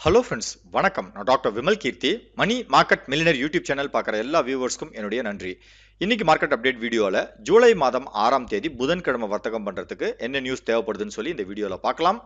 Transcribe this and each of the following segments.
hello friends வணக்கம் நான் doctor Vimal Keerthi Mani market millionaire YouTube channel பார்க்குற எல்லா வியூவர்ஸ்க்கும் என்னுடைய நன்றி இன்னைக்கு மார்க்கெட் அப்டேட் வீடியோவில் ஜூலை மாதம் ஆறாம் தேதி புதன்கிழமை வர்த்தகம் பண்ணுறதுக்கு என்ன நியூஸ் தேவைப்படுதுன்னு சொல்லி இந்த வீடியோவில் பார்க்கலாம்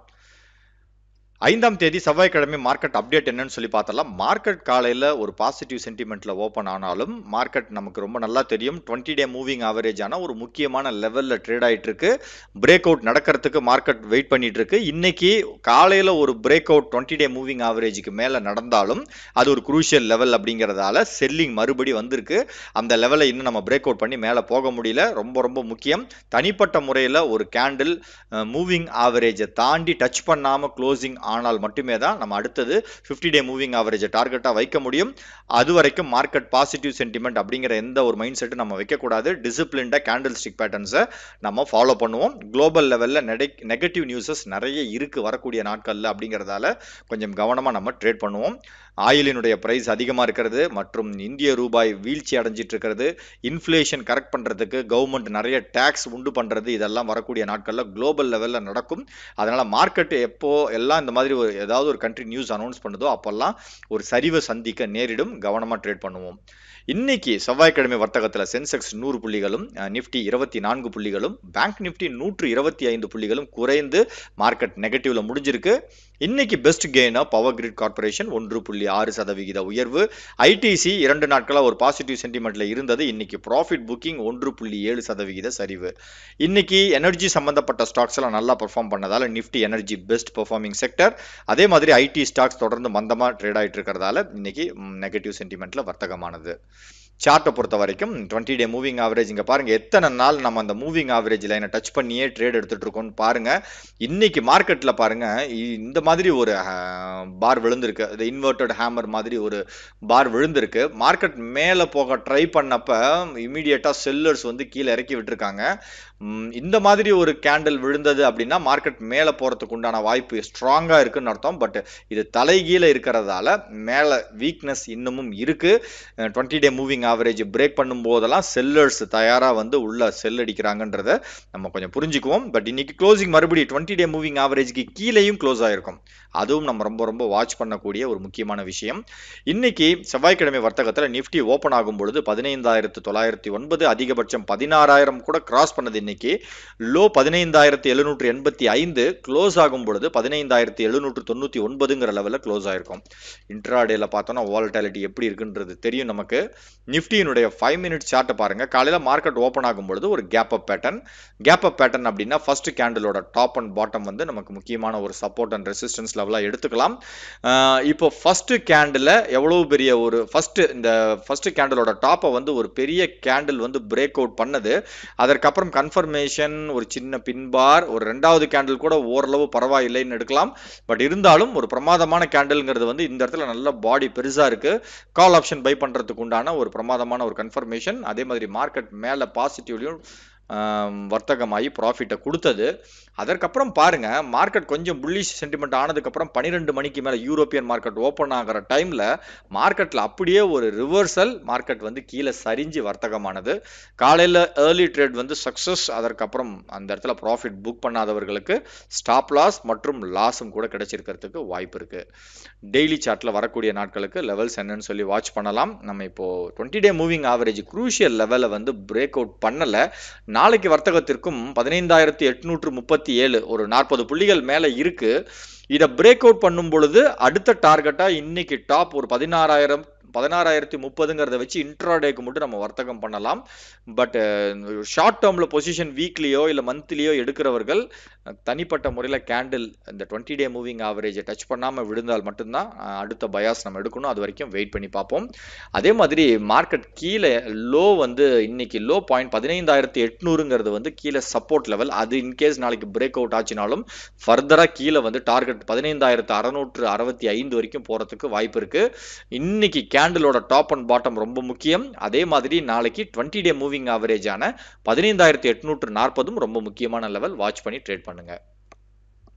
ஐந்தாம் தேதி செவ்வாய்க்கிழமை மார்க்கெட் அப்டேட் என்னன்னு சொல்லி பார்த்தலாம் மார்க்கெட் காலையில் ஒரு பாசிட்டிவ் சென்டிமெண்ட்டில் ஓப்பன் ஆனாலும் மார்க்கெட் நமக்கு ரொம்ப நல்லா தெரியும் டுவெண்ட்டி டே மூவிங் ஆவரேஜான ஒரு முக்கியமான லெவலில் ட்ரேட் ஆகிட்டு இருக்கு பிரேக் அவுட் நடக்கிறதுக்கு மார்க்கெட் வெயிட் பண்ணிட்டு இருக்கு இன்னைக்கு காலையில் ஒரு break out twenty day moving ஆவரேஜுக்கு மேலே நடந்தாலும் அது ஒரு குரூஷியல் லெவல் அப்படிங்கிறதால செல்லிங் மறுபடி வந்திருக்கு அந்த லெவலை இன்னும் நம்ம பிரேக் அவுட் பண்ணி மேலே போக முடியல ரொம்ப ரொம்ப முக்கியம் தனிப்பட்ட முறையில் ஒரு கேண்டில் மூவிங் ஆவரேஜை தாண்டி டச் பண்ணாமல் க்ளோசிங் ஆனால் மட்டுமே தான் நம்ம அடுத்தது ஃபிஃப்டி டே மூவிங் ஆவரேஜை டார்கெட்டாக வைக்க முடியும் அது வரைக்கும் மார்க்கெட் பாசிட்டிவ் சென்டிமெண்ட் அப்படிங்கிற எந்த ஒரு மைண்ட் செட்டும் நம்ம வைக்கக்கூடாது டிசிப்ளின்டாக கேண்டில் ஸ்டிக் பேட்டர்ன்ஸை நம்ம ஃபாலோ பண்ணுவோம் குளோபல் லெவலில் நெகட்டிவ் நியூஸஸ் நிறைய இருக்குது வரக்கூடிய நாட்களில் அப்படிங்கிறதால கொஞ்சம் கவனமாக நம்ம ட்ரேட் பண்ணுவோம் ஆயிலினுடைய ப்ரைஸ் அதிகமாக இருக்கிறது மற்றும் இந்திய ரூபாய் வீழ்ச்சி அடைஞ்சிட்டு இருக்கிறது இன்ஃப்ளேஷன் கரெக்ட் பண்ணுறதுக்கு கவர்மெண்ட் நிறைய டேக்ஸ் உண்டு பண்ணுறது இதெல்லாம் வரக்கூடிய நாட்களில் குளோபல் லெவலில் நடக்கும் அதனால் மார்க்கெட் எப்போ எல்லாம் இந்த மாதிரி ஒரு ஏதாவது ஒரு கண்ட்ரி நியூஸ் அனௌன்ஸ் பண்ணுதோ அப்போல்லாம் ஒரு சரிவை சந்திக்க நேரிடும் கவனமாக ட்ரேட் பண்ணுவோம் இன்னைக்கு செவ்வாய்க்கிழமை வர்த்தகத்தில் சென்செக்ஸ் நூறு புள்ளிகளும் நிஃப்டி இருபத்தி நான்கு புள்ளிகளும் பேங்க் நிஃப்டி நூற்று இருபத்தி ஐந்து புள்ளிகளும் குறைந்து மார்க்கெட் நெகட்டிவ்ல முடிஞ்சிருக்கு இன்னைக்கு பெஸ்ட் கெயினா பவர் கிரிட் கார்பரேஷன் ஒன்று புள்ளி ஆறு சதவிகித உயர்வு ஐடிசி இரண்டு நாட்களாக ஒரு பாசிட்டிவ் சென்டிமெண்ட்ல இருந்தது இன்னைக்கு ப்ராஃபிட் புக்கிங் ஒன்று புள்ளி ஏழு சதவிகித சரிவு இன்னைக்கு எனர்ஜி சம்பந்தப்பட்ட ஸ்டாக்ஸ் எல்லாம் நல்லா பெர்ஃபார்ம் பண்ணதால Nifty energy best performing sector அதே மாதிரி ஐடி ஸ்டாக்ஸ் தொடர்ந்து மந்தமாக ட்ரேட் ஆகிட்டு இருக்கிறதால இன்னைக்கு நெகட்டிவ் சென்டிமெண்ட்ல வர்த்தகமானது சார்ட்டை பொறுத்த வரைக்கும் டுவெண்ட்டி டே மூவிங் ஆவரேஜ் இங்கே பாருங்கள் எத்தனை நாள் நம்ம அந்த மூவிங் ஆவரேஜ் லைனை டச் பண்ணியே ட்ரேட் எடுத்துகிட்டு இருக்கோம்னு பாருங்கள் இன்னைக்கு மார்க்கெட்டில் பாருங்கள் இந்த மாதிரி ஒரு பார் விழுந்திருக்கு அது இன்வெர்டட் ஹேமர் மாதிரி ஒரு பார் விழுந்திருக்கு மார்க்கெட் மேலே போக ட்ரை பண்ணப்ப இமீடியட்டாக செல்லர்ஸ் வந்து கீழே இறக்கி விட்டுருக்காங்க இந்த மாதிரி ஒரு கேண்டில் விழுந்தது அப்படின்னா மார்க்கெட் மேலே போகிறதுக்கு உண்டான வாய்ப்பு ஸ்ட்ராங்காக இருக்குன்னு அர்த்தம் பட் இது தலைகீழ இருக்கிறதால மேலே வீக்னஸ் இன்னமும் இருக்குது twenty day moving average break பண்ணும் போதெல்லாம் செல்லர்ஸ் தயாராக வந்து உள்ள செல் அடிக்கிறாங்கன்றத நம்ம கொஞ்சம் புரிஞ்சுக்குவோம் பட் இன்னைக்கு க்ளோசிங் மறுபடியும் டுவெண்ட்டி டே மூவிங் ஆவரேஜ்க்கு கீழேயும் க்ளோஸ் ஆயிருக்கும் அதுவும் நம்ம ரொம்ப ரொம்ப வாட்ச் பண்ணக்கூடிய ஒரு முக்கியமான விஷயம் இன்னைக்கு செவ்வாய்க்கிழமை வர்த்தகத்தில் நிஃப்டி ஓப்பன் ஆகும் பொழுது பதினைந்தாயிரத்து தொள்ளாயிரத்தி ஒன்பது அதிகபட்சம் பதினாறாயிரம் கூட கிராஸ் பண்ணது இன்னைக்கு லோ பதினைந்தாயிரத்தி எழுநூற்று எண்பத்தி ஐந்து க்ளோஸ் ஆகும் பொழுது பதினைந்தாயிரத்தி எழுநூற்று தொண்ணூற்றி ஒன்பதுங்கிற லெவலில் க்ளோஸ் ஆயிருக்கும் இன்ட்ராடேல பார்த்தோம்னா வாலட்டாலிட்டி எப்படி இருக்குன்றது தெரியும் நமக்கு நிஃப்டியினுடைய ஃபைவ் மினிட்ஸ் சார்ட்டை பாருங்க காலையில் மார்க்கெட் ஓப்பன் ஆகும் பொழுது ஒரு gap up pattern gap up pattern அப்படின்னா ஃபர்ஸ்ட் கேண்டிலோட டாப் அண்ட் பாட்டம் வந்து நமக்கு முக்கியமான ஒரு சப்போர்ட் அண்ட் ரெசிஸ்டன்ஸ் லெவலாக எடுத்துக்கலாம் இப்போ ஃபர்ஸ்ட் கேண்டில் எவ்வளவு பெரிய ஒரு ஃபர்ஸ்ட் இந்த ஃபர்ஸ்ட் கேண்டிலோட டாப்பை வந்து ஒரு பெரிய கேண்டில் வந்து பிரேக் அவுட் பண்ணது அதற்கப்புறம் கன்ஃபர்மேஷன் ஒரு சின்ன பின்பார் ஒரு ரெண்டாவது கேண்டில் கூட ஓரளவு பரவாயில்லைன்னு எடுக்கலாம் பட் இருந்தாலும் ஒரு பிரமாதமான கேண்டில்ங்கிறது வந்து இந்த இடத்துல நல்ல பாடி பெருசாக இருக்கு கால் ஆப்ஷன் பை பண்ணுறதுக்கு உண்டான ஒரு பிரமாதமான ஒரு கன்ஃபர்மேஷன் அதே மாதிரி மார்க்கெட் மேலே பாசிட்டிவ்லையும் வர்த்தகமாகி ப்ராஃபிட்டை கொடுத்தது அதற்கப்புறம் பாருங்க மார்க்கெட் கொஞ்சம் புல்லிஷ் சென்டிமெண்ட் ஆனதுக்கப்புறம் பன்னிரெண்டு மணிக்கு மேலே யூரோப்பியன் மார்க்கெட் ஓப்பன் ஆகிற டைமில் மார்க்கெட்டில் அப்படியே ஒரு ரிவர்சல் மார்க்கெட் வந்து கீழே சரிஞ்சு வர்த்தகமானது காலையில் ஏர்லி ட்ரேட் வந்து சக்ஸஸ் அதற்கப்புறம் அந்த இடத்துல ப்ராஃபிட் புக் பண்ணாதவர்களுக்கு ஸ்டாப் லாஸ் மற்றும் லாஸும் கூட கிடைச்சிருக்கிறதுக்கு வாய்ப்பு இருக்குது டெய்லி சார்ட்டில் வரக்கூடிய நாட்களுக்கு லெவல்ஸ் என்னன்னு சொல்லி வாட்ச் பண்ணலாம் நம்ம இப்போது twenty day moving average crucial லெவலை வந்து பிரேக் அவுட் பண்ணலை நாளைக்கு வர்த்தகத்திற்கும் பதினைந்தாயிரத்தி எட்நூற்று முப்பத்தி ஏழு ஒரு நாற்பது புள்ளிகள் மேலே இருக்கு இதை பிரேக் அவுட் பண்ணும் பொழுது அடுத்த டார்கெட்டாக இன்னைக்கு டாப் ஒரு பதினாறாயிரம் பதினாறாயிரத்தி முப்பதுங்கிறத வச்சு இன்ட்ராடேக்கு மட்டும் நம்ம வர்த்தகம் பண்ணலாம் பட் ஷார்ட் டேர்மில் பொசிஷன் வீக்லியோ இல்லை மந்த்லியோ எடுக்கிறவர்கள் தனிப்பட்ட முறையில் கேண்டில் இந்த டுவெண்ட்டி டே மூவிங் ஆவரேஜை டச் பண்ணாமல் விழுந்தால் மட்டும்தான் அடுத்த பயாஸ் நம்ம எடுக்கணும் அது வரைக்கும் வெயிட் பண்ணி பார்ப்போம் அதே மாதிரி மார்க்கெட் கீழே லோ வந்து இன்னைக்கு லோ பாயிண்ட் பதினைந்தாயிரத்தி எட்நூறுங்கிறது வந்து கீழே சப்போர்ட் லெவல் அது இன்கேஸ் நாளைக்கு பிரேக் அவுட் ஆச்சுனாலும் ஃபர்தராக கீழே வந்து டார்கெட் பதினைந்தாயிரத்து அறநூற்று அறுபத்தி ஐந்து வரைக்கும் போகிறதுக்கு வாய்ப்பு இருக்குது இன்னைக்கு கேண்டிலோட டாப் அண்ட் பாட்டம் ரொம்ப முக்கியம் அதே மாதிரி நாளைக்கு டுவெண்ட்டி டே மூவிங் ஆவரேஜான பதினைந்தாயிரத்தி எட்நூற்று நாற்பதும் ரொம்ப முக்கியமான லெவல் வாட்ச் பண்ணி ட்ரேட் பண்ணுங்க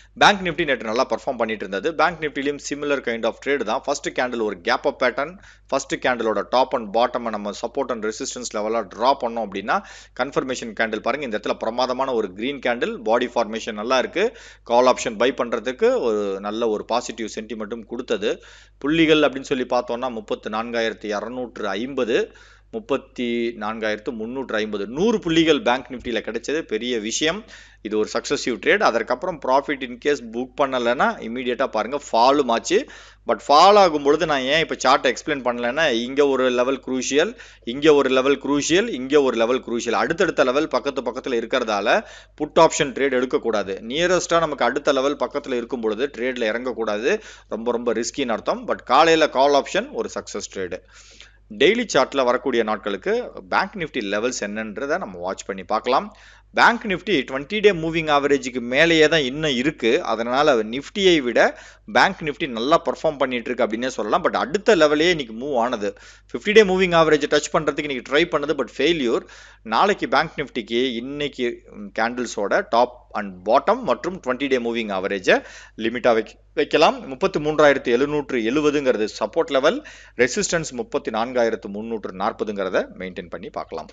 பேங்க் நிஃப்டி நேற்று நல்லா பர்ஃபார்ம் பண்ணிட்டு இருந்தது பேங்க் நிஃப்டிலையும் சிமிலர் கைண்ட் ஆஃப் ட்ரேட் தான் ஃபர்ஸ்ட் கேண்டில் ஒரு கேப் அப் பேட்டர்ன் ஃபர்ஸ்ட் கேண்டிலோட டாப் அண்ட் பாட்டம் நம்ம சப்போர்ட் அண்ட் ரெசிஸ்டன்ஸ் லெவலாக ட்ரா பண்ணோம் அப்படின்னா கன்ஃபர்மேஷன் கேண்டில் பாருங்க இந்த இடத்துல பிரமாதமான ஒரு கிரீன் கேண்டில் பாடி ஃபார்மேஷன் நல்லா இருக்கு கால் ஆப்ஷன் பை பண்ணுறதுக்கு ஒரு நல்ல ஒரு பாசிட்டிவ் சென்டிமெண்ட்டும் கொடுத்தது புள்ளிகள் அப்படின்னு சொல்லி பார்த்தோம்னா முப்பத்து நான்காயிரத்தி இரநூற்று ஐம்பது முப்பத்தி நான்காயிரத்து முந்நூற்று ஐம்பது நூறு புள்ளிகள் பேங்க் நிஃப்டியில் கிடைச்சது பெரிய விஷயம் இது ஒரு சக்ஸஸிவ் ட்ரேட் அதற்கப்புறம் ப்ராஃபிட் இன்கேஸ் புக் பண்ணலைன்னா இமீடியட்டாக பாருங்கள் ஃபாலும் ஆச்சு பட் ஃபால் ஆகும் பொழுது நான் ஏன் இப்போ சார்ட்டை எக்ஸ்பிளைன் பண்ணலைன்னா இங்கே ஒரு லெவல் குரூஷியல் இங்கே ஒரு லெவல் குரூஷியல் இங்கே ஒரு லெவல் குரூஷியல் அடுத்தடுத்த லெவல் பக்கத்து பக்கத்தில் இருக்கிறதால புட் ஆப்ஷன் ட்ரேட் எடுக்கக்கூடாது நியரஸ்ட்டாக நமக்கு அடுத்த லெவல் பக்கத்தில் இருக்கும் பொழுது ட்ரேடில் இறங்கக்கூடாது ரொம்ப ரொம்ப ரிஸ்கின்னு அர்த்தம் பட் காலையில் கால் ஆப்ஷன் ஒரு சக்ஸஸ் ட்ரேடு டெய்லி சார்ட்டில் வரக்கூடிய நாட்களுக்கு பேங்க் நிஃப்டி லெவல்ஸ் என்னன்றதை நம்ம வாட்ச் பண்ணி பார்க்கலாம் bank Nifty twenty day moving ஆவரேஜுக்கு மேலேயே தான் இன்னும் இருக்குது அதனால் நிஃப்டியை விட பேங்க் நிஃப்டி நல்லா பர்ஃபார்ம் பண்ணிட்டு இருக்கு அப்படின்னே சொல்லலாம் பட் அடுத்த லெவலே இன்னைக்கு மூவ் ஆனது fifty day moving average touch பண்ணுறதுக்கு இன்னைக்கு ட்ரை பண்ணது பட் ஃபெயில்யூர் நாளைக்கு பேங்க் நிஃப்டிக்கு இன்னைக்கு கேண்டில்ஸோட டாப் அண்ட் பாட்டம் மற்றும் டுவெண்ட்டி டே மூவிங் ஆவரேஜை லிமிட்டாக வைக்க வைக்கலாம் முப்பத்தி மூன்றாயிரத்து எழுநூற்று எழுபதுங்கிறது சப்போர்ட் லெவல் ரெசிஸ்டன்ஸ் முப்பத்தி நான்காயிரத்து முந்நூற்று நாற்பதுங்கிறத மெயின்டைன் பண்ணி பார்க்கலாம்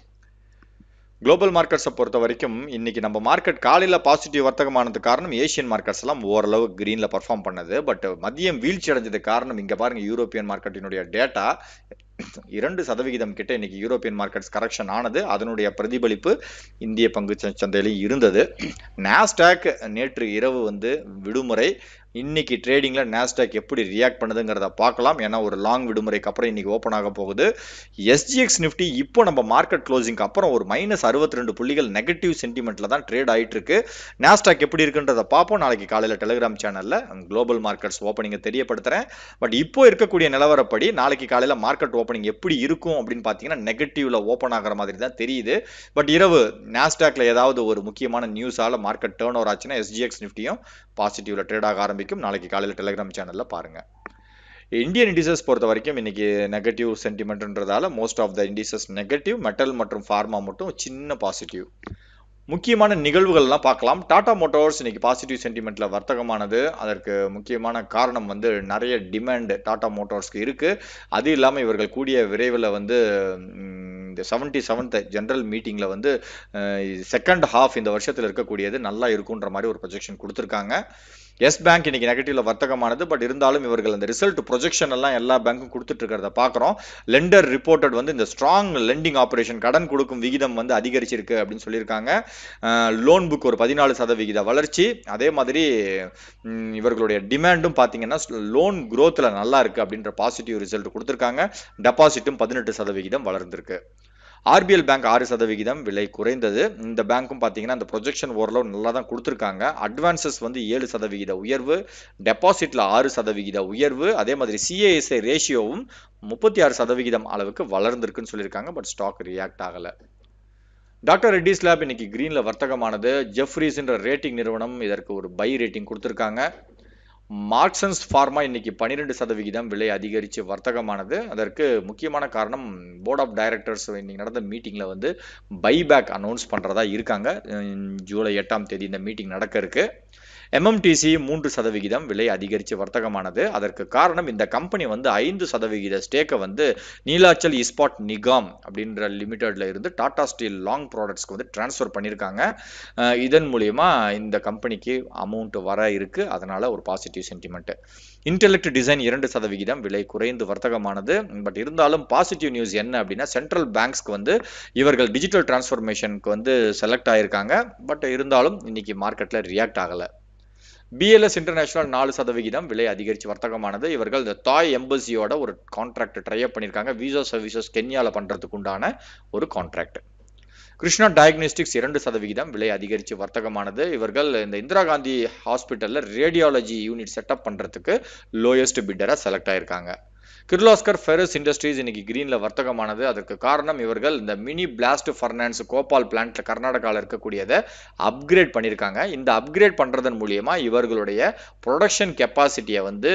குளோபல் மார்க்கெட்ஸை பொறுத்த வரைக்கும் இன்னைக்கு நம்ம மார்க்கெட் காலையில் பாசிட்டிவ் வர்த்தகமானது காரணம் ஏஷியன் மார்க்கெட்ஸ் எல்லாம் ஓரளவு கிரீனில் பர்ஃபார்ம் பண்ணது பட் மதியம் வீழ்ச்சி அடைஞ்சது காரணம் இங்கே பாருங்க யூரோப்பியன் மார்க்கெட்டினுடைய டேட்டா இரண்டு சதவிகிதம் கிட்ட இன்னைக்கு யூரோப்பியன் மார்க்கெட்ஸ் கரெக்ஷன் ஆனது அதனுடைய பிரதிபலிப்பு இந்திய பங்கு சந்தையிலையும் இருந்தது நாஸ்டாக் நேற்று இரவு வந்து விடுமுறை இன்னைக்கு ட்ரேடிங்கில் நாஸ்டாக் எப்படி ரியாக்ட் பண்ணுதுங்கிறத பார்க்கலாம் ஏன்னா ஒரு லாங் விடுமுறைக்கு அப்புறம் இன்னைக்கு ஓப்பன் ஆக போகுது எஸ்ஜிஎக்ஸ் நிஃப்டி இப்போ நம்ம மார்க்கெட் க்ளோசிங்க்கு அப்புறம் ஒரு மைனஸ் அறுபத்தி ரெண்டு புள்ளிகள் நெகட்டிவ் சென்டிமெண்ட்டில் தான் ட்ரேட் ஆகிட்டு இருக்கு நாஸ்டாக் எப்படி இருக்குன்றத பார்ப்போம் நாளைக்கு காலையில் டெலிகிராம் சேனலில் குளோபல் மார்க்கெட்ஸ் ஓப்பனிங்கை தெரியப்படுத்துகிறேன் பட் இப்போ இருக்கக்கூடிய நிலவரப்படி நாளைக்கு காலையில் மார்க்கெட் ஓப்பனிங் எப்படி இருக்கும் அப்படின்னு பார்த்தீங்கன்னா நெகட்டிவ்ல ஓப்பன் ஆகிற மாதிரி தான் தெரியுது பட் இரவு நாஸ்டாக்ல ஏதாவது ஒரு முக்கியமான நியூஸால மார்க்கெட் டேர்ன் ஓவர் ஆச்சுன்னா எஸ்ஜிஎக்ஸ் நிஃப்டியும் பாசிட்டிவ்ல ட்ரேட் ஆக ஆரம்பிக்கும் நாளைக்கு காலையில் டெலிகிராம் சேனலில் பாருங்க இந்தியன் இண்டிசஸ் பொறுத்த வரைக்கும் இன்னைக்கு நெகட்டிவ் சென்டிமெண்ட்ன்றதால most of the indices negative metal மற்றும் ஃபார்மா மட்டும் சின்ன பாசிட்டிவ் முக்கியமான நிகழ்வுகள்லாம் பார்க்கலாம் டாடா மோட்டார்ஸ் இன்னைக்கு பாசிட்டிவ் சென்டிமெண்ட்ல வர்த்தகமானது அதற்கு முக்கியமான காரணம் வந்து நிறைய டிமாண்ட் டாடா மோட்டார்ஸ்க்கு இருக்கு அது இல்லாமல் இவர்கள் கூடிய விரைவில் வந்து இந்த செவன்டி செவன்த் ஜென்ரல் மீட்டிங்கில் வந்து செகண்ட் ஹாஃப் இந்த வருஷத்தில் இருக்கக்கூடியது நல்லா இருக்குன்ற மாதிரி ஒரு ப்ரொஜெக்ஷன் கொடுத்துருக்காங்க எஸ் பேங்க் இன்னைக்கு நெகட்டிவ்ல வர்த்தகமானது பட் இருந்தாலும் இவர்கள் அந்த ரிசல்ட் ப்ரொஜெக்ஷன் எல்லாம் எல்லா பேங்க்கும் கொடுத்துட்டு இருக்கிறத பார்க்குறோம் லெண்டர் ரிப்போர்ட்டட் வந்து இந்த ஸ்ட்ராங் லெண்டிங் ஆப்ரேஷன் கடன் கொடுக்கும் விகிதம் வந்து அதிகரிச்சிருக்கு அப்படின்னு சொல்லியிருக்காங்க லோன் புக் ஒரு பதினாலு சதவிகித வளர்ச்சி அதே மாதிரி இவர்களுடைய டிமாண்டும் பார்த்தீங்கன்னா லோன் குரோத்தில் நல்லா இருக்கு அப்படின்ற பாசிட்டிவ் ரிசல்ட் கொடுத்துருக்காங்க டெபாசிட்டும் பதினெட்டு சதவிகிதம் வளர்ந்துருக்கு ஆர்பிஎல் பேங்க் ஆறு சதவிகிதம் விலை குறைந்தது இந்த பேங்க்கும் பார்த்தீங்கன்னா அந்த ப்ரொஜெக்ஷன் ஓரளவு நல்லா தான் கொடுத்துருக்காங்க அட்வான்சஸ் வந்து ஏழு சதவிகித உயர்வு டெபாசிட்ல ஆறு சதவிகித உயர்வு அதே மாதிரி சிஏஎஸ்ஐ ரேஷியோவும் முப்பத்தி ஆறு சதவிகிதம் அளவுக்கு வளர்ந்துருக்குன்னு சொல்லியிருக்காங்க பட் ஸ்டாக் ரியாக்ட் ஆகலை டாக்டர் ரெட்டிஸ் லேப் இன்னைக்கு கிரீன்ல வர்த்தகமானது ஜெஃப்ரீஸ்ன்ற ரேட்டிங் நிறுவனம் இதற்கு ஒரு பை ரேட்டிங் கொடுத்துருக்காங்க மார்க்சன்ஸ் ஃபார்மா இன்னைக்கு பன்னிரெண்டு சதவிகிதம் விலை அதிகரித்து வர்த்தகமானது அதற்கு முக்கியமான காரணம் போர்ட் ஆஃப் டைரக்டர்ஸ் இன்னைக்கு நடந்த மீட்டிங்கில் வந்து பைபேக் அனௌன்ஸ் பண்ணுறதா இருக்காங்க ஜூலை எட்டாம் தேதி இந்த மீட்டிங் நடக்க இருக்கு எம்எம்டிசி மூன்று சதவிகிதம் விலை அதிகரித்து வர்த்தகமானது அதற்கு காரணம் இந்த கம்பெனி வந்து ஐந்து சதவிகித ஸ்டேக்கை வந்து நீலாச்சல் இஸ்பாட் நிகாம் அப்படின்ற லிமிடெட்ல இருந்து டாடா ஸ்டீல் லாங் ப்ராடக்ட்ஸ்க்கு வந்து டிரான்ஸ்ஃபர் பண்ணியிருக்காங்க இதன் மூலியமா இந்த கம்பெனிக்கு அமௌண்ட் வர இருக்கு அதனால ஒரு பாசிட்டிவ் சென்டிமெண்ட் இன்டெலெக்ட் டிசைன் இரண்டு சதவிகிதம் விலை குறைந்து வர்த்தகமானது பட் இருந்தாலும் பாசிட்டிவ் நியூஸ் என்ன அப்படின்னா சென்ட்ரல் பேங்க்ஸ்க்கு வந்து இவர்கள் டிஜிட்டல் டிரான்ஸ்ஃபர்மேஷனுக்கு வந்து செலக்ட் ஆயிருக்காங்க பட் இருந்தாலும் இன்னைக்கு மார்க்கெட்ல ரியாக்ட் ஆகலை பிஎல்எஸ் இன்டர்நேஷனல் நாலு சதவிகிதம் விலை அதிகரித்து வர்த்தகமானது இவர்கள் இந்த தாய் எம்பசியோட ஒரு கான்ட்ராக்ட் ட்ரையப் பண்ணியிருக்காங்க விசா சர்வீசஸ் கென்யாவில் பண்ணுறதுக்கு உண்டான ஒரு கான்ட்ராக்ட் கிருஷ்ணா டயக்னோஸ்டிக்ஸ் இரண்டு சதவிகிதம் விலை அதிகரித்து வர்த்தகமானது இவர்கள் இந்த இந்திரா காந்தி ஹாஸ்பிட்டலில் ரேடியாலஜி யூனிட் செட்டப் பண்ணுறதுக்கு லோயஸ்ட் பிட்டராக செலக்ட் ஆயிருக்காங்க கிர்லாஸ்கர் ஃபெரஸ் இண்டஸ்ட்ரீஸ் இன்னைக்கு கிரீனில் வர்த்தகமானது அதற்கு காரணம் இவர்கள் இந்த மினி பிளாஸ்ட் ஃபர்னான்ஸ் கோபால் பிளான்ட்ல கர்நாடகாவில் இருக்கக்கூடியதை அப்கிரேட் பண்ணியிருக்காங்க இந்த அப்கிரேட் பண்ணுறதன் மூலியமா இவர்களுடைய ப்ரொடக்ஷன் கெப்பாசிட்டியை வந்து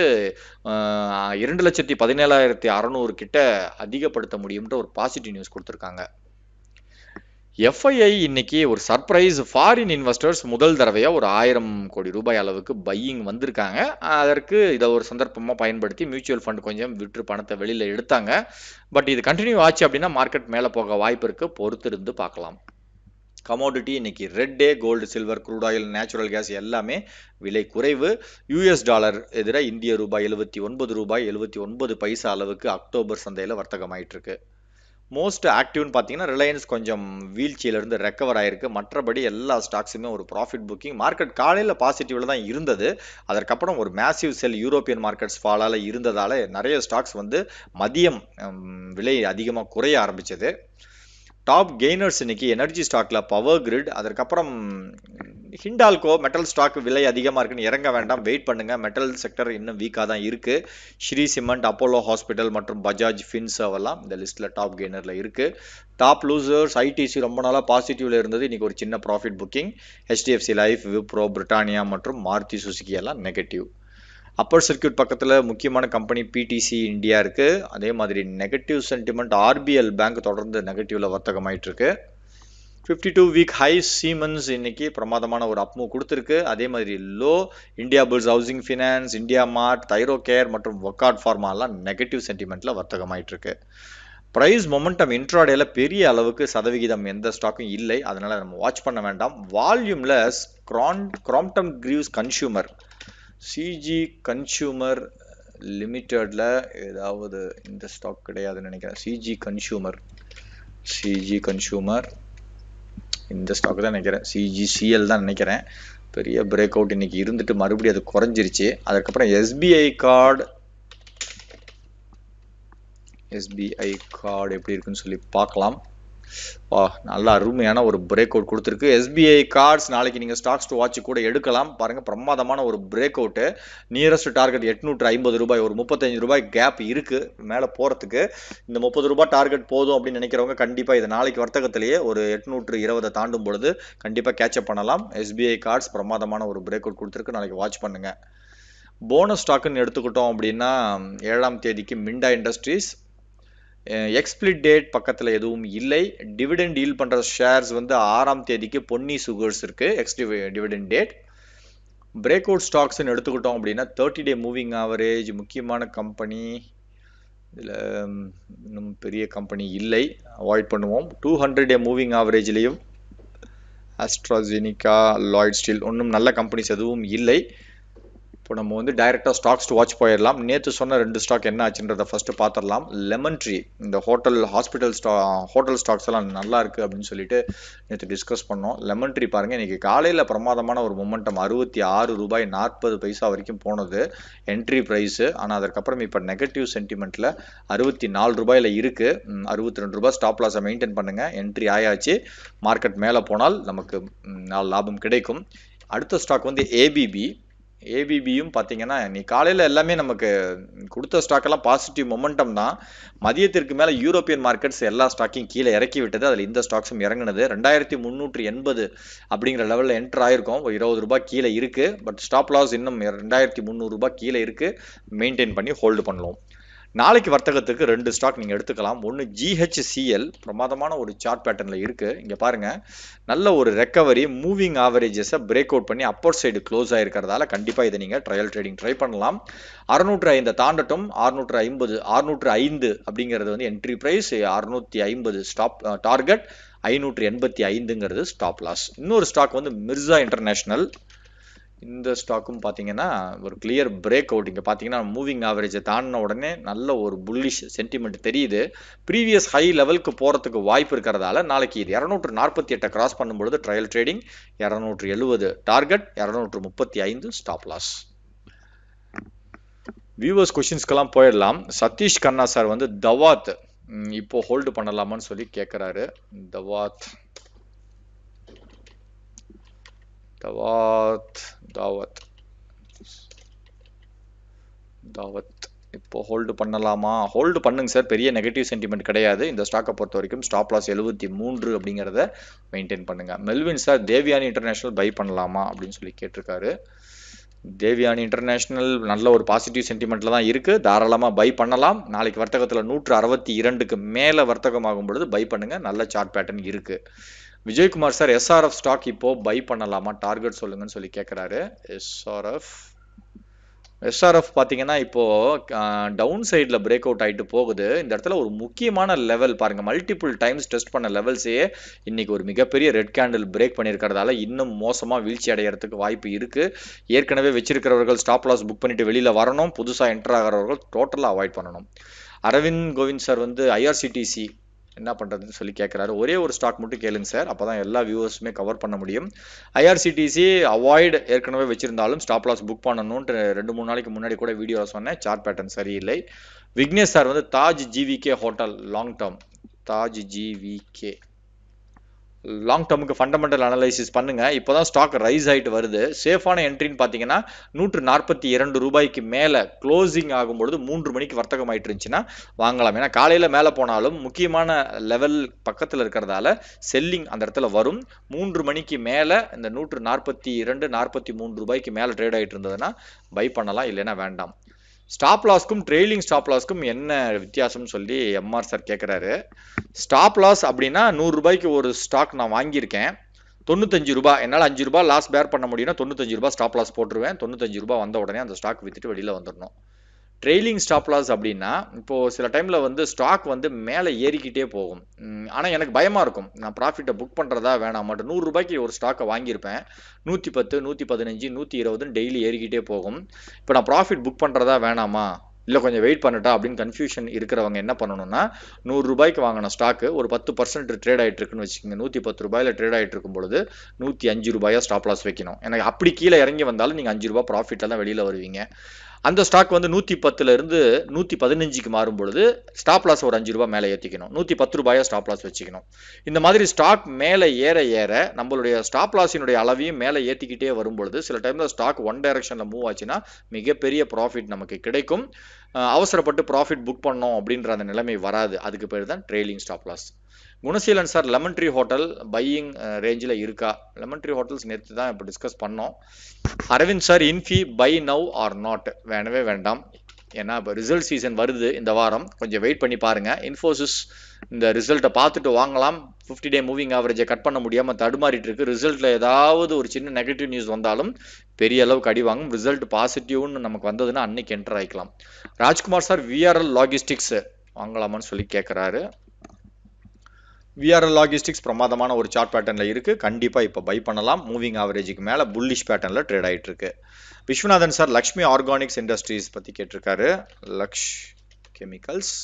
இரண்டு லட்சத்தி பதினேழாயிரத்தி அறநூறு கிட்ட அதிகப்படுத்த முடியும்ன்ற ஒரு பாசிட்டிவ் நியூஸ் கொடுத்துருக்காங்க எஃப்ஐஐ இன்னைக்கு ஒரு சர்ப்ரைஸ் ஃபாரின் இன்வெஸ்டர்ஸ் முதல் தடவையாக ஒரு ஆயிரம் கோடி ரூபாய் அளவுக்கு பையிங் வந்திருக்காங்க அதற்கு இதை ஒரு சந்தர்ப்பமாக பயன்படுத்தி மியூச்சுவல் ஃபண்ட் கொஞ்சம் விற்று பணத்தை வெளியில் எடுத்தாங்க பட் இது கண்டினியூ ஆச்சு அப்படின்னா மார்க்கெட் மேலே போக வாய்ப்பு இருக்குது பொறுத்திருந்து பார்க்கலாம் கமோடிட்டி இன்னைக்கு red day gold silver crude oil natural gas எல்லாமே விலை குறைவு யூஎஸ் டாலர் எதிராக இந்திய ரூபாய் எழுபத்தி ஒன்பது ரூபாய் எழுபத்தி ஒன்பது பைசா அளவுக்கு அக்டோபர் சந்தையில் வர்த்தகமாயிட்டு இருக்கு மோஸ்ட் ஆக்டிவ்னு பார்த்தீங்கன்னா ரிலையன்ஸ் கொஞ்சம் வீழ்ச்சியிலிருந்து ரெக்கவர் ஆயிருக்கு மற்றபடி எல்லா ஸ்டாக்ஸுமே ஒரு ப்ராஃபிட் புக்கிங் மார்க்கெட் காலையில் பாசிட்டிவில் தான் இருந்தது அதற்கப்புறம் ஒரு மேசிவ் செல் யூரோப்பியன் மார்க்கெட்ஸ் ஃபாலால் இருந்ததால் நிறைய ஸ்டாக்ஸ் வந்து மதியம் விலை அதிகமாக குறைய ஆரம்பிச்சது டாப் கெய்னர்ஸ் இன்னைக்கு எனர்ஜி ஸ்டாக்ல பவர் கிரிட் அதற்கப்புறம் ஹிண்டால்கோ மெட்டல் ஸ்டாக் விலை அதிகமாக இருக்குன்னு இறங்க வேண்டாம் வெயிட் பண்ணுங்க மெட்டல் செக்டர் இன்னும் வீக்காக தான் இருக்கு ஸ்ரீ சிமெண்ட் அப்போலோ ஹாஸ்பிட்டல் மற்றும் பஜாஜ் ஃபின்சர்வ் எல்லாம் இந்த லிஸ்ட்ல டாப் கெய்னர்ல இருக்கு டாப் லூசர்ஸ் ஐடிசி ரொம்ப நாளாக பாசிட்டிவ்ல இருந்தது இன்னைக்கு ஒரு சின்ன profit booking HDFC life Wipro Britannia மற்றும் மாருதி சுசுகி எல்லாம் நெகட்டிவ் அப்பர் சர்க்கியூட் பக்கத்தில் முக்கியமான கம்பெனி பிடிசி இந்தியா இருக்குது அதே மாதிரி நெகட்டிவ் சென்டிமெண்ட் ஆர்பிஎல் பேங்க் தொடர்ந்து நெகட்டிவ்ல வர்த்தகமாயிட்டு இருக்கு fifty two week high Siemens இன்னைக்கு பிரமாதமான ஒரு அப்மூவ் கொடுத்துருக்கு அதே மாதிரி low Indiabulls housing finance Indiamart Thyrocare மற்றும் ஒர்க்கார்ட் ஃபார்மாலாம் நெகட்டிவ் சென்டிமெண்ட்ல வர்த்தகமாயிட்டு இருக்கு ப்ரைஸ் மொமெண்டம் இன்ட்ராடேல பெரிய அளவுக்கு சதவிகிதம் எந்த ஸ்டாக்கும் இல்லை அதனால நம்ம வாட்ச் பண்ண வேண்டாம் வால்யூம்ல கிரான் Crompton Greaves consumer CG consumer லிமிட்டடில் ஏதாவது இந்த ஸ்டாக் கிடையாதுன்னு நினைக்கிறேன் சிஜி கன்சியூமர் சிஜி கன்சியூமர் இந்த ஸ்டாக் தான் நினைக்கிறேன் சிஜிசிஎல் தான் நினைக்கிறேன் பெரிய பிரேக் அவுட் இன்னைக்கு இருந்துட்டு மறுபடியும் அது குறைஞ்சிருச்சு அதுக்கப்புறம் எஸ்பிஐ கார்டு எஸ்பிஐ கார்டு எப்படி இருக்குன்னு சொல்லி பார்க்கலாம் வா நல்ல அருமையான ஒரு பிரேக் அவுட் கொடுத்துருக்கு எஸ்பிஐ கார்ட்ஸ் நாளைக்கு நீங்கள் ஸ்டாக்ஸ் டு வாட்ச் கூட எடுக்கலாம் பாருங்கள் பிரமாதமான ஒரு பிரேக் அவுட்டு நியரஸ்ட் டார்கெட் எட்நூற்று ஐம்பது ரூபாய் ஒரு முப்பத்தஞ்சு ரூபாய் கேப் இருக்குது மேலே போகிறதுக்கு இந்த முப்பது ரூபாய் டார்கெட் போதும் அப்படின்னு நினைக்கிறவங்க கண்டிப்பாக இது நாளைக்கு வர்த்தகத்திலேயே ஒரு எட்நூற்று இருபதை தாண்டும் பொழுது கண்டிப்பாக கேட்சப் பண்ணலாம் எஸ்பிஐ கார்ட்ஸ் பிரமாதமான ஒரு பிரேக் அவுட் கொடுத்துருக்கு நாளைக்கு வாட்ச் பண்ணுங்கள் போனஸ் ஸ்டாக்குன்னு எடுத்துக்கிட்டோம் அப்படின்னா ஏழாம் தேதிக்கு மிண்டா இண்டஸ்ட்ரீஸ் எக்ஸ்பிளிட் டேட் பக்கத்தில் எதுவும் இல்லை டிவிடெண்ட் டீல் பண்ணுற ஷேர்ஸ் வந்து ஆறாம் தேதிக்கு பொன்னி சுகர்ஸ் இருக்குது ex dividend date break out ஸ்டாக்ஸ்னு எடுத்துக்கிட்டோம் அப்படின்னா தேர்ட்டி டே மூவிங் ஆவரேஜ் முக்கியமான கம்பெனி இதில் இன்னும் பெரிய கம்பெனி இல்லை அவாய்ட் பண்ணுவோம் டூ ஹண்ட்ரட் டே மூவிங் ஆவரேஜ்லேயும் ஆஸ்ட்ராஜெனிகா லாய்ட் ஸ்டீல் ஒன்றும் நல்ல கம்பெனிஸ் எதுவும் இல்லை இப்போ நம்ம வந்து டைரெக்டாக ஸ்டாக்ஸ் டு வாட்ச் போயிடலாம் நேற்று சொன்ன ரெண்டு ஸ்டாக் என்ன ஆச்சுன்றதை ஃபஸ்ட்டு பார்த்துடலாம் லெமன் ட்ரீ இந்த ஹோட்டல் ஹாஸ்பிட்டல் ஸ்டா ஹோட்டல் ஸ்டாக்ஸ் எல்லாம் நல்லா இருக்குது அப்படின்னு சொல்லிட்டு நேற்று டிஸ்கஸ் பண்ணோம் லெமன் ட்ரீ பாருங்கள் இன்றைக்கி காலையில் பிரமாதமான ஒரு மொமெண்டம் அறுபத்தி ஆறு ரூபாய் நாற்பது பைசா வரைக்கும் போனது என்ட்ரி ப்ரைஸு ஆனால் அதற்கப்புறம் இப்போ நெகட்டிவ் சென்டிமெண்ட்டில் அறுபத்தி நாலு ரூபாயில் இருக்குது அறுபத்தி ரெண்டு ரூபாய் ஸ்டாப் லாஸை மெயின்டைன் பண்ணுங்கள் என்ட்ரி ஆயாச்சு மார்க்கெட் மேலே போனால் நமக்கு நாலு லாபம் கிடைக்கும் அடுத்த ஸ்டாக் வந்து ஏபிபி ஏபிபியும் பார்த்தீங்கன்னா நீ காலையில் எல்லாமே நமக்கு கொடுத்த ஸ்டாக்கெல்லாம் பாசிட்டிவ் மொமெண்டம் தான் மதியத்திற்கு மேலே யூரோப்பியன் மார்க்கெட்ஸ் எல்லா ஸ்டாக்கையும் கீழே இறக்கி விட்டது அதில் இந்த ஸ்டாக்ஸும் இறங்குனது ரெண்டாயிரத்தி முந்நூற்றி எண்பது அப்படிங்கிற லெவலில் என்டர் ஆயிருக்கும் ஒரு இருபது ரூபாய் கீழே இருக்குது பட் ஸ்டாப் லாஸ் இன்னும் ரெண்டாயிரத்தி முந்நூறுரூபா கீழே இருக்குது மெயின்டைன் பண்ணி ஹோல்டு பண்ணலாம் நாளைக்கு வர்த்தகத்துக்கு ரெண்டு ஸ்டாக் நீங்கள் எடுத்துக்கலாம் ஒன்று ஜிஹெச்சிஎல் பிரமாதமான ஒரு சார்ட் பேட்டர்னில் இருக்குது இங்கே பாருங்கள் நல்ல ஒரு ரெக்கவரி மூவிங் ஆவரேஜஸை பிரேக் அவுட் பண்ணி அப்பர் சைடு க்ளோஸ் ஆகிருக்கிறதால கண்டிப்பாக இதை நீங்கள் ட்ரையல் ட்ரேடிங் ட்ரை பண்ணலாம் அறுநூற்று ஐந்து தாண்டட்டும் அறுநூற்று ஐம்பது அறுநூற்று ஐந்து அப்படிங்கிறது வந்து என்ட்ரி ப்ரைஸ் அறுநூற்றி ஐம்பது ஸ்டாப் டார்கெட் ஐநூற்று எண்பத்தி ஐந்துங்கிறது ஸ்டாப் லாஸ் இன்னொரு ஸ்டாக் வந்து மிர்சா இன்டர்நேஷ்னல் இந்த ஸ்டாக்கும் பார்த்தீங்கன்னா ஒரு கிளியர் பிரேக் அவுட் இங்கே பார்த்தீங்கன்னா மூவிங் ஆவரேஜை தாண்டின உடனே நல்ல ஒரு புல்லிஷ் சென்டிமெண்ட் தெரியுது ப்ரீவியஸ் ஹை லெவலுக்கு போகிறதுக்கு வாய்ப்பு இருக்கிறதால நாளைக்கு இது இரநூற்று நாற்பத்தி எட்டை கிராஸ் பண்ணும்பொழுது ட்ரையல் ட்ரேடிங் இரநூற்று எழுபது டார்கெட் இரநூற்று முப்பத்தி ஐந்து ஸ்டாப் லாஸ் வியூவர்ஸ் கொஷின்ஸ்க்கெல்லாம் போயிடலாம் சதீஷ் கண்ணா சார் வந்து தவாத் இப்போ ஹோல்டு பண்ணலாமான்னு சொல்லி கேட்குறாரு தவாத் தவாத் தாவத் தாவத் இப்போ ஹோல்டு பண்ணலாமா ஹோல்டு பண்ணுங்க சார் பெரிய நெகட்டிவ் சென்டிமெண்ட் கிடையாது இந்த ஸ்டாக்கை பொறுத்த வரைக்கும் ஸ்டாப் லாஸ் எழுபத்தி மூன்று அப்படிங்கிறத மெயின்டைன் பண்ணுங்க Melvin sir Devyani international buy பண்ணலாமா அப்படின்னு சொல்லி கேட்டிருக்காரு தேவியானி இன்டர்நேஷனல் நல்ல ஒரு பாசிட்டிவ் சென்டிமெண்ட்டில் தான் இருக்குது தாராளமாக பை பண்ணலாம் நாளைக்கு வர்த்தகத்தில் நூற்று அறுபத்தி இரண்டுக்கு மேலே வர்த்தகம் ஆகும் பொழுது பை பண்ணுங்கள் நல்ல சார்ட் பேட்டர்ன் இருக்குது விஜயகுமார் சார் எஸ்ஆர்எஃப் ஸ்டாக் இப்போது பை பண்ணலாமா டார்கெட் சொல்லுங்கன்னு சொல்லி கேட்குறாரு எஸ்ஆர்எஃப் எஸ்ஆர்எஃப் பார்த்தீங்கன்னா இப்போது டவுன் சைடில் பிரேக் அவுட் ஆகிட்டு போகுது இந்த இடத்துல ஒரு முக்கியமான லெவல் பாருங்கள் மல்டிபிள் டைம்ஸ் டெஸ்ட் பண்ண லெவல்ஸே இன்னைக்கு ஒரு மிகப்பெரிய ரெட் கேண்டில் பிரேக் பண்ணியிருக்கிறதால இன்னும் மோசமாக வீழ்ச்சி அடைகிறதுக்கு வாய்ப்பு இருக்குது ஏற்கனவே வச்சிருக்கிறவர்கள் ஸ்டாப் லாஸ் புக் பண்ணிட்டு வெளியில் வரணும் புதுசாக என்டர் ஆகிறவர்கள் டோட்டலாக அவாய்ட் பண்ணணும் அரவிந்த் கோவிந்த் சார் வந்து ஐஆர்சிடிசி என்ன பண்ணுறதுன்னு சொல்லி கேட்குறாரு ஒரே ஒரு ஸ்டாக் மட்டும் கேளுங்க சார் அப்போ தான் எல்லா வியூவர்ஸுமே கவர் பண்ண முடியும் ஐஆர்சிடிசி அவாய்டு ஏற்கனவே வச்சிருந்தாலும் ஸ்டாப் லாஸ் புக் பண்ணணும்ட்டு ரெண்டு மூணு நாளைக்கு முன்னாடி கூட வீடியோவில் சொன்னேன் சார்ட் பேட்டர்ன் சரியில்லை விக்னேஷ் சார் வந்து Taj GVK hotel long term Taj GVK long டேர்முக்கு ஃபண்டமெண்டல் அனலைசிஸ் பண்ணுங்க இப்போ தான் ஸ்டாக் ரைஸ் ஆகிட்டு வருது சேஃபான என்ட்ரின்னு பார்த்தீங்கன்னா நூற்று நாற்பத்தி இரண்டு ரூபாய்க்கு மேலே க்ளோசிங் ஆகும்பொழுது மூன்று மணிக்கு வர்த்தகம் ஆயிட்டு இருந்துச்சுன்னா வாங்கலாம் ஏன்னா காலையில் மேலே போனாலும் முக்கியமான லெவல் பக்கத்தில் இருக்கிறதால செல்லிங் அந்த இடத்துல வரும் மூன்று மணிக்கு மேலே இந்த நூற்று நாற்பத்தி இரண்டு நாற்பத்தி மூன்று ரூபாய்க்கு மேலே ட்ரேட் ஆகிட்டு இருந்ததுன்னா பை பண்ணலாம் இல்லைன்னா வேண்டாம் ஸ்டாப் லாஸ்க்கும் ட்ரெயிலிங் ஸ்டாப் லாஸ்க்கும் என்ன வித்தியாசம்னு சொல்லி எம்ஆர் சார் கேட்குறாரு ஸ்டாப் லாஸ் அப்படின்னா நூறு ரூபாய்க்கு ஒரு ஸ்டாக் நான் வாங்கியிருக்கேன் தொண்ணூத்தஞ்சு ரூபாய் என்னால் அஞ்சு ரூபாய் லாஸ் பேர் பண்ண முடியும்னா தொண்ணூத்தஞ்சு ரூபாய் ஸ்டாப் லாஸ் போட்டுருவேன் தொண்ணூத்தஞ்சு ரூபாய் வந்த உடனே அந்த ஸ்டாக் வித்துட்டு வெளியில் வந்துடணும் ட்ரெயிலிங் ஸ்டாப் லாஸ் அப்படின்னா இப்போது சில டைமில் வந்து ஸ்டாக் வந்து மேலே ஏறிக்கிட்டே போகும் ஆனால் எனக்கு பயமாக இருக்கும் நான் ப்ராஃபிட்டை புக் பண்ணுறதா வேணாம் மட்டும் நூறு ரூபாய்க்கு ஒரு ஸ்டாக்கை வாங்கியிருப்பேன் நூற்றி பத்து நூற்றி பதினஞ்சு நூற்றி இருபதுன்னு டெய்லி ஏறிக்கிட்டே போகும் இப்போ நான் ப்ராஃபிட் புக் பண்ணுறதா வேணாமா இல்லை கொஞ்சம் வெயிட் பண்ணட்டா அப்படின்னு கன்ஃபியூஷன் இருக்கிறவங்க என்ன பண்ணணும்னா நூறு ரூபாய்க்கு வாங்கின ஸ்டாக்கு ஒரு பத்து பர்சன்ட் ட்ரேட் ஆகிட்டு இருக்குன்னு வச்சுக்கோங்க நூற்றி பத்து ரூபாயில் ட்ரேட் ஆகிட்டு இருக்கும் பொழுது நூற்றி அஞ்சு ரூபாயாக ஸ்டாப் லாஸ் வைக்கணும் எனக்கு அப்படி கீழே இறங்கி வந்தாலும் நீங்கள் அஞ்சு ரூபாய் ப்ராஃபிட்டில் தான் வெளியில் வருவீங்க அந்த ஸ்டாக் வந்து நூற்றி பத்துலேருந்து நூற்றி பதினஞ்சுக்கு மாறும் பொழுது ஸ்டாப் லாஸ் ஒரு அஞ்சு ரூபாய் மேலே ஏற்றிக்கணும் நூற்றி பத்து ரூபாயை ஸ்டாப் லாஸ் வச்சுக்கணும் இந்த மாதிரி ஸ்டாக் மேலே ஏற ஏற நம்மளுடைய ஸ்டாப் லாஸினுடைய அளவையும் மேலே ஏற்றிக்கிட்டே வரும் பொழுது சில டைமில் ஸ்டாக் ஒன் டைரக்ஷனில் மூவ் ஆச்சுன்னா மிகப்பெரிய ப்ராஃபிட் நமக்கு கிடைக்கும் அவசரப்பட்டு ப்ராஃபிட் புக் பண்ணோம் அப்படின்ற அந்த நிலைமை வராது அதுக்கு பேர் தான் trailing stop loss Gunaseelan sir lemon tree hotel buying ரேஞ்சில் இருக்கா லெமன் ட்ரீ ஹோட்டல்ஸ் நேற்று தான் இப்போ டிஸ்கஸ் பண்ணோம் Arvind sir Infy buy now or not வேணவே வேண்டாம் ஏன்னா இப்போ ரிசல்ட் சீசன் வருது இந்த வாரம் கொஞ்சம் வெயிட் பண்ணி பாருங்கள் இன்ஃபோசிஸ் இந்த ரிசல்ட்டை பார்த்துட்டு வாங்கலாம் ஃபிஃப்டி டே மூவிங் ஆவரேஜை கட் பண்ண முடியாமல் தடுமாறிட்டு இருக்கு ரிசல்ட்டில் ஏதாவது ஒரு சின்ன நெகட்டிவ் நியூஸ் வந்தாலும் பெரிய அளவுக்கு அடி வாங்கும் ரிசல்ட் பாசிட்டிவ்னு நமக்கு வந்ததுன்னா அன்னைக்கு என்டர் ஆகிக்கலாம் ராஜ்குமார் சார் விஆர்எல் லாகிஸ்டிக்ஸ் வாங்கலாமான்னு சொல்லி கேட்குறாரு விஆர்எல் லாகிஸ்டிக்ஸ் பிரமாதமான ஒரு சார்ட் பேட்டர்னில் இருக்குது கண்டிப்பாக இப்போ பை பண்ணலாம் மூவிங் ஆவரேஜுக்கு மேலே புல்லிஷ் பேட்டர்னில் ட்ரேட் ஆகிட்டு இருக்கு Viswanathan sir Lakshmi organics industries பற்றி கேட்டிருக்காரு லக்ஷ் கெமிக்கல்ஸ்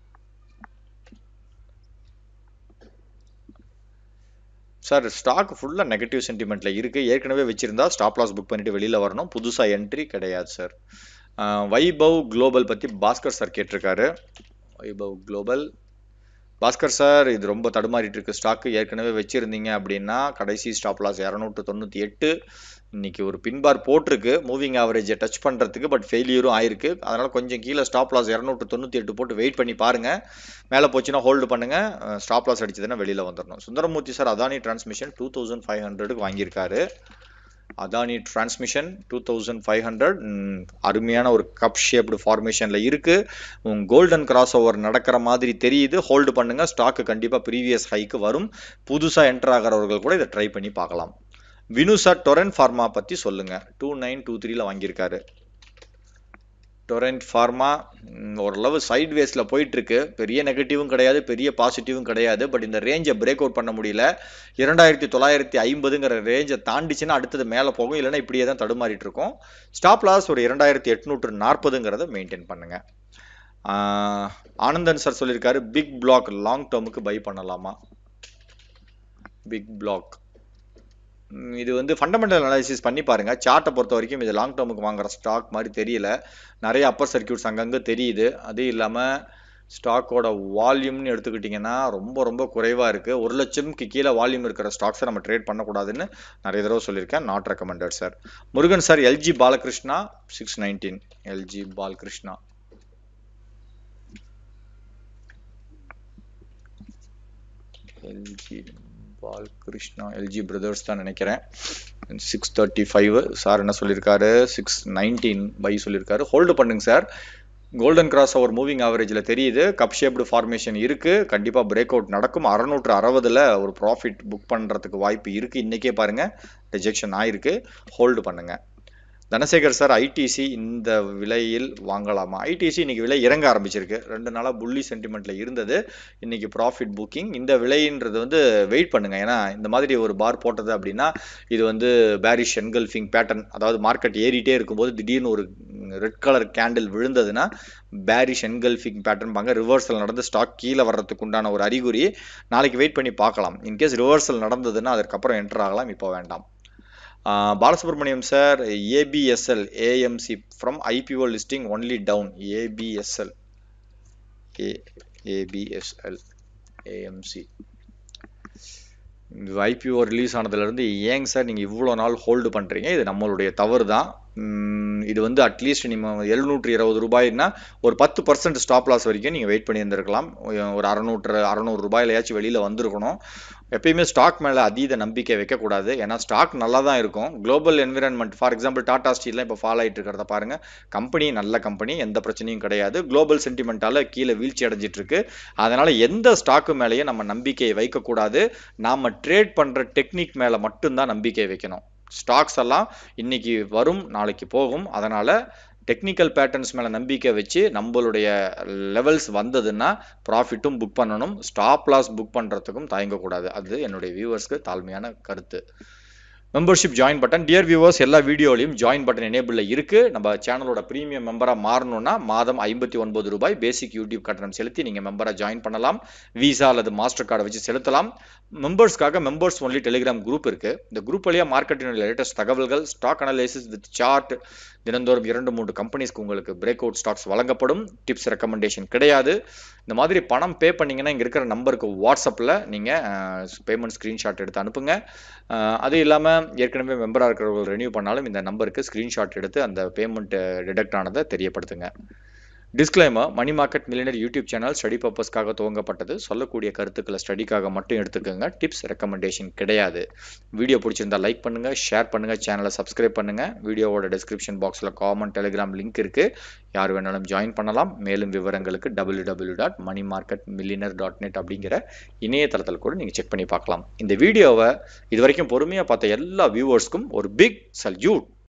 சார் ஸ்டாக் ஃபுல்லாக நெகட்டிவ் சென்டிமெண்ட்டில் இருக்குது ஏற்கனவே வச்சுருந்தா ஸ்டாப் லாஸ் புக் பண்ணிவிட்டு வெளியில் வரணும் புதுசாக என்ட்ரி கிடையாது சார் வைபவ் குளோபல் பற்றி பாஸ்கர் சார் கேட்டிருக்காரு வைபவ் குளோபல் பாஸ்கர் சார் இது ரொம்ப தடுமாறிட்டு இருக்கு ஸ்டாக்கு ஏற்கனவே வச்சிருந்தீங்க அப்படின்னா கடைசி ஸ்டாப் லாஸ் இரநூற்று தொண்ணூற்றி எட்டு இன்னைக்கு ஒரு பின்பார் போட்டிருக்கு மூவிங் ஆவரேஜை டச் பண்ணுறதுக்கு பட் ஃபெயிலியரும் ஆயிருக்கு அதனால் கொஞ்சம் கீழே ஸ்டாப் லாஸ் இரநூற்று தொண்ணூற்றி எட்டு போட்டு வெயிட் பண்ணி பாருங்கள் மேலே போச்சுன்னா ஹோல்டு பண்ணுங்கள் ஸ்டாப் லாஸ் அடிச்சதுன்னா வெளியில் வந்துடணும் Sundaramoorthy sir Adani transmission two thousand five ஹண்ட்ரடுக்கு வாங்கியிருக்காரு Adani transmission two thousand five hundred அருமையான ஒரு கப் ஷேப்டு ஃபார்மேஷனில் இருக்குது கோல்டன் கிராஸ் ஓவர் நடக்கிற மாதிரி தெரியுது ஹோல்டு பண்ணுங்கள் ஸ்டாக்கு கண்டிப்பாக ப்ரீவியஸ் ஹைக்கு வரும் புதுசாக என்டர் ஆகிறவர்கள் கூட இதை ட்ரை பண்ணி பார்க்கலாம் வினு சார் டொரன் ஃபார்மா பற்றி சொல்லுங்கள் டூ நைன் டூ த்ரீல வாங்கியிருக்காரு டொரண்ட் ஃபார்மா ஓரளவு சைட் வேஸில் போயிட்டுருக்கு பெரிய நெகட்டிவும் கிடையாது பெரிய பாசிட்டிவும் கிடையாது பட் இந்த ரேஞ்சை பிரேக் அவுட் பண்ண முடியல இரண்டாயிரத்தி தொள்ளாயிரத்தி ஐம்பதுங்கிற ரேஞ்சை தாண்டிச்சுன்னா அடுத்தது மேலே போகும் இல்லைன்னா இப்படியே தான் தடுமாறிட்டு இருக்கும் ஸ்டாப் லாஸ் ஒரு இரண்டாயிரத்தி எட்நூற்று நாற்பதுங்கிறத மெயின்டைன் பண்ணுங்கள் ஆனந்தன் சார் சொல்லியிருக்காரு பிக் பிளாக் லாங் டேர்முக்கு பை பண்ணலாமா பிக் பிளாக் இது வந்து ஃபண்டமெண்டல் அனாலிசிஸ் பண்ணி பாருங்க சார்ட்டை பொறுத்த வரைக்கும் இது லாங் டேர்முக்கு வாங்குற ஸ்டாக் மாதிரி தெரியல நிறைய அப்பர் சர்க்கியூட்ஸ் அங்கங்கே தெரியுது அது இல்லாமல் ஸ்டாக்கோட வால்யூம்னு எடுத்துக்கிட்டிங்கன்னா ரொம்ப ரொம்ப குறைவாக இருக்குது ஒரு லட்சம்க்கு கீழே வால்யூம் இருக்கிற ஸ்டாக்ஸை நம்ம ட்ரேட் பண்ணக்கூடாதுன்னு நிறைய தடவை சொல்லியிருக்கேன் not recommended sir Murugan sir LG Balakrishna six nineteen LG Balakrishna LG Balakrishna LG brothers தான் நினைக்கிறேன் சிக்ஸ் தேர்ட்டி ஃபைவ் சார் என்ன சொல்லியிருக்காரு சிக்ஸ் நைன்டீன் பை சொல்லியிருக்காரு ஹோல்டு பண்ணுங்க sir golden cross over moving ஆவரேஜில் தெரியுது கப் ஷேப்டு ஃபார்மேஷன் இருக்குது கண்டிப்பாக பிரேக் அவுட் நடக்கும் அறநூற்று அறுபதில் ஒரு ப்ராஃபிட் புக் பண்ணுறதுக்கு வாய்ப்பு இருக்குது இன்றைக்கே பாருங்கள் ரிஜெக்ஷன் ஆயிருக்கு ஹோல்டு பண்ணுங்கள் தனசேகர் சார் ஐடிசி இந்த விலையில் வாங்கலாமா ஐடிசி இன்னைக்கு விலை இறங்க ஆரம்பிச்சிருக்கு ரெண்டு நாளாக புள்ளி சென்டிமெண்ட்ல இருந்தது இன்னைக்கு ப்ராஃபிட் புக்கிங் இந்த விலைன்றது வந்து வெயிட் பண்ணுங்க ஏன்னா இந்த மாதிரி ஒரு பார் போட்டது அப்படின்னா இது வந்து பேரிஷ் என்கல்ஃபிங் பேட்டர்ன் அதாவது மார்க்கெட் ஏறிட்டே இருக்கும்போது திடீர்னு ஒரு ரெட் கலர் கேண்டில் விழுந்ததுன்னா பேரிஷ் என்கல்ஃபிங் பேட்டர்ன் பாங்க ரிவர்சல் நடந்து ஸ்டாக் கீழே வர்றதுக்கு உண்டான ஒரு அறிகுறி நாளைக்கு வெயிட் பண்ணி பார்க்கலாம் இன்கேஸ் ரிவர்சல் நடந்ததுன்னா அதற்கப்புறம் என்டர் ஆகலாம் இப்போ வேண்டாம் Balasubramaniam sir ABSL AMC from IPO listing only down ABSL A ABSL AMC IPO release ஆனதுலேருந்து ஏங்க சார் நீங்கள் இவ்வளோ நாள் ஹோல்டு பண்ணுறீங்க இது நம்மளுடைய தவறு தான் இது வந்து அட்லீஸ்ட் நீங்கள் எழுநூற்றி இருபது ரூபாய்னா ஒரு பத்து பர்சன்ட் ஸ்டாப் லாஸ் வரைக்கும் நீங்கள் வெயிட் பண்ணி இருந்திருக்கலாம் ஒரு அறநூற்று அறநூறு ரூபாயிலையாச்சும் வெளியில் வந்திருக்கணும் எப்பயுமே ஸ்டாக் மேலே அதீத நம்பிக்கை வைக்கக்கூடாது ஏன்னா ஸ்டாக் நல்லா தான் இருக்கும் global environment for example Tata ஸ்டீல்லாம் இப்போ ஃபாலோ ஆகிட்டு இருக்கிறத பாருங்கள் கம்பெனி நல்ல கம்பெனி எந்த பிரச்சனையும் கிடையாது குளோபல் சென்டிமெண்ட்டால் கீழே வீழ்ச்சி அடைஞ்சிட்டு இருக்கு அதனால் எந்த ஸ்டாக்கு மேலேயும் நம்ம நம்பிக்கையை வைக்கக்கூடாது நாம் ட்ரேட் பண்ணுற டெக்னிக் மேலே மட்டும்தான் நம்பிக்கை வைக்கணும் ஸ்டாக்ஸ் எல்லாம் இன்னைக்கு வரும் நாளைக்கு போகும் அதனால் டெக்னிக்கல் பேட்டர்ன்ஸ் மேலே நம்பிக்கை வச்சு நம்மளுடைய லெவல்ஸ் வந்ததுன்னா ப்ராஃபிட்டும் புக் பண்ணணும் ஸ்டாப் லாஸ் புக் பண்ணுறதுக்கும் தயங்கக்கூடாது அது என்னுடைய வியூவர்ஸ்க்கு தாழ்மையான கருத்து membership join button dear viewers எல்லா வீடியோலையும் ஜாயின் பட்டன் எனேபிளில் இருக்குது நம்ம சேனலோட ப்ரீமியம் மெம்பராக மாறணும்னா மாதம் ஐம்பத்தி ஒன்பது ரூபாய் பேசிக் யூடியூப் கட்டணம் செலுத்தி நீங்கள் மெம்பராக ஜாயின் பண்ணலாம் விசா அல்லது மாஸ்டர் கார்டை வச்சு செலுத்தலாம் மெம்பர்ஸ்க்காக மெம்பர்ஸ் ஒன்லி டெலிகிராம் குரூப் இருக்குது இந்த குரூப் வழியாக மார்க்கெட்டினுடைய லேட்டஸ்ட் தகவல்கள் ஸ்டாக் அனலைசிஸ் வித் சார்ட் தினந்தோறும் இரண்டு மூன்று கம்பெனிஸ்க்கு உங்களுக்கு பிரேக் அவுட் ஸ்டாக்ஸ் வழங்கப்படும் டிப்ஸ் ரெக்கமெண்டேஷன் கிடையாது இந்த மாதிரி பணம் பே பண்ணிங்கன்னா இங்கே இருக்கிற நம்பருக்கு வாட்ஸ்அப்பில் நீங்கள் பேமெண்ட் ஸ்க்ரீன்ஷாட் எடுத்து அனுப்புங்க அது இல்லாமல் ஏற்கனவே மெம்பராக இருக்கிறவர்கள் ரெனியூ பண்ணாலும் இந்த நம்பருக்கு ஸ்க்ரீன்ஷாட் எடுத்து அந்த பேமெண்ட் டிடெக்ட் ஆனதை தெரியப்படுத்துங்க disclaimer money market millionaire YouTube channel study பர்பஸ்க்காக துவங்கப்பட்டது சொல்லக்கூடிய கருத்துக்களை ஸ்டடிக்காக மட்டும் எடுத்துக்கோங்க டிப்ஸ் ரெக்கமெண்டேஷன் கிடையாது வீடியோ பிடிச்சிருந்தா லைக் பண்ணுங்க ஷேர் பண்ணுங்க சேனலை சப்ஸ்கிரைப் பண்ணுங்க வீடியோவோட டிஸ்கிரிப்ஷன் பாக்ஸில் காமன் டெலிகிராம் லிங்க் இருக்கு யார் வேணாலும் ஜாயின் பண்ணலாம் மேலும் விவரங்களுக்கு W W dot money market millionaire dot net அப்படிங்கிற இணையதளத்தில் கூட நீங்கள் செக் பண்ணி பார்க்கலாம் இந்த வீடியோவை இது வரைக்கும் பொறுமையாக பார்த்த எல்லா வியூவர்ஸ்க்கும் ஒரு பிக் சல்யூட்